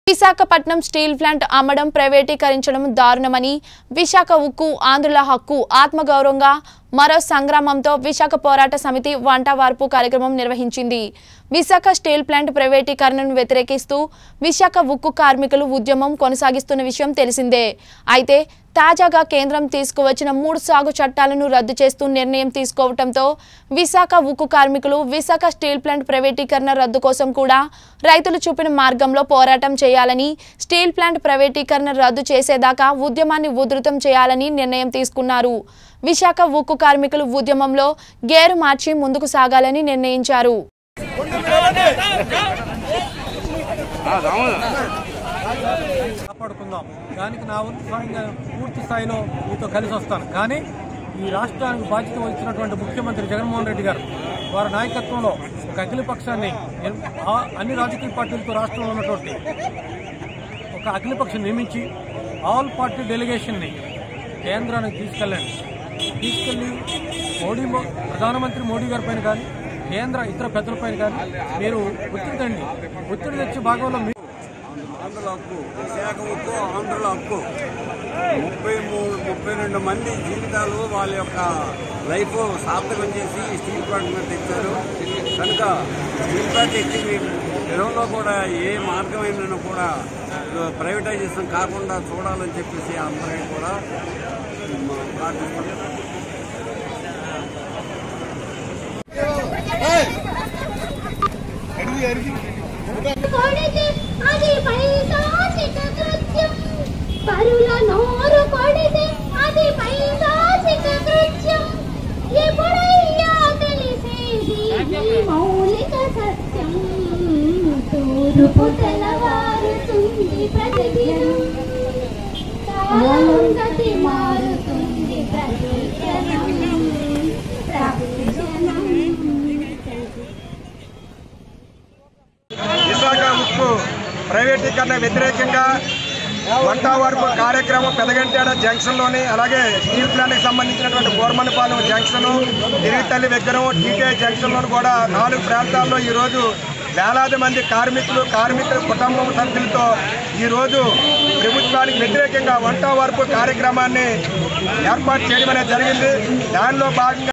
Visakhapatnam steel plant అమ్మడం ప్రైవేటీకరించడం దారుణమని విశాఖ ఉక్కు ఆంధ్రుల హక్కు ఆత్మగౌరవంగా మరో సంగ్రామంతో విశాఖ పోరాట సమితి వంట వార్పు కార్యక్రమం నిర్వహించింది విశాఖ స్టీల్ ప్లాంట్ ప్రైవేటీకరణను వ్యతిరేకిస్తూ విశాఖ ఉక్కు కార్మికులు ఉద్యమం కొనసాగిస్తున్న విషయం తెలిసిందే అయితే తాజాగా కేంద్రం తీసుకువచ్చిన మూడు సాగు చట్టాలను రద్దు చేస్తూ నిర్ణయం తీసుకోవడంతో విశాఖ ఉక్కు కార్మికులు విశాఖ స్టీల్ ప్లాంట్ ప్రైవేటీకరణ రద్దు కోసం కూడా రైతులు చూపిన మార్గంలో పోరాటం చేయాలని స్టీల్ ప్లాంట్ ప్రైవేటీకరణ రద్దు చేసేదాకా ఉద్యమాన్ని ఉధృతం చేయాలని నిర్ణయం తీసుకున్నారు విశాఖ ఉక్కు కార్మికులు ఉద్యమంలో గేరు మార్చి ముందుకు సాగాలని నిర్ణయించారు కాపాడుకుందాం దానికి నా ఉత్సాహంగా పూర్తి స్థాయిలో మీతో కలిసి వస్తాను కానీ ఈ రాష్ట్రానికి బాధ్యత వహించినటువంటి ముఖ్యమంత్రి జగన్మోహన్ రెడ్డి గారు వారి నాయకత్వంలో ఒక అఖిల పక్షాన్ని ఎన్- ఆ- అన్ని రాజకీయ పార్టీలతో రాష్ట్రంలో ఉన్నటువంటి ఒక అఖిలపక్షం నియమించి ఆల్ పార్టీ డెలిగేషన్ని కేంద్రానికి తీసుకెళ్ళండి తీసుకెళ్లి మోడీ మో- ప్రధానమంత్రి మోడీ గారి పైన కానీ కేంద్ర ఇతర పెద్దలపైన కానీ మీరు ఒత్తిడి తండి ఒత్తిడి తెచ్చే భాగంలో మీరు ఆంధ్రుల హక్కు విశాఖ హక్కు ఆంధ్రుల హక్కు ముప్పై మూడు ముప్పై రెండు మంది జీవితాలు వాళ్ళ యొక్క లైఫ్ సార్థకం చేసి ఈ స్టీల్ ప్లాంట్ మీద తెచ్చారు కనుక స్టీల్ ప్లాంట్ ఎక్కి గృహంలో కూడా ఏ మార్గమైనా కూడా ప్రైవేటైజేషన్ కాకుండా చూడాలని చెప్పేసి అందరికీ కూడా మ, ప్రార్థిస్తున్నాం కొడితే అది పైశాచిక కృత్యం పరుల నోరు కొడితే అది పైశాచిక కృత్యం ఎప్పుడయ్యా తెలిసేది ఈ మౌలిక సత్యం తూర్పు తెల్లవారుతుంది ప్రతిదినం కాలం గతి మారుతుంది ప్రతిక్షణం ప్రతిక్షణం విశాఖ ఉక్కు ప్రైవేటీకరణ వ్యతిరేకంగా వంట వార్పు కార్యక్రమం పెదగంటేడ జంక్షన్లోని అలాగే స్టీల్ ప్లాంట్కి సంబంధించినటువంటి గోర్మనపాలెం జంక్షన్ తిరిగితల్లి విగ్రహం టీకే జంక్షన్లోను కూడా నాలుగు ప్రాంతాల్లో ఈరోజు వేలాది మంది కార్మికులు కార్మికుల కుటుంబం సభ్యులతో ఈరోజు ప్రభుత్వానికి వ్యతిరేకంగా వంట వార్పు కార్యక్రమాన్ని ఏర్పాటు చేయడం అనేది జరిగింది దానిలో భాగంగా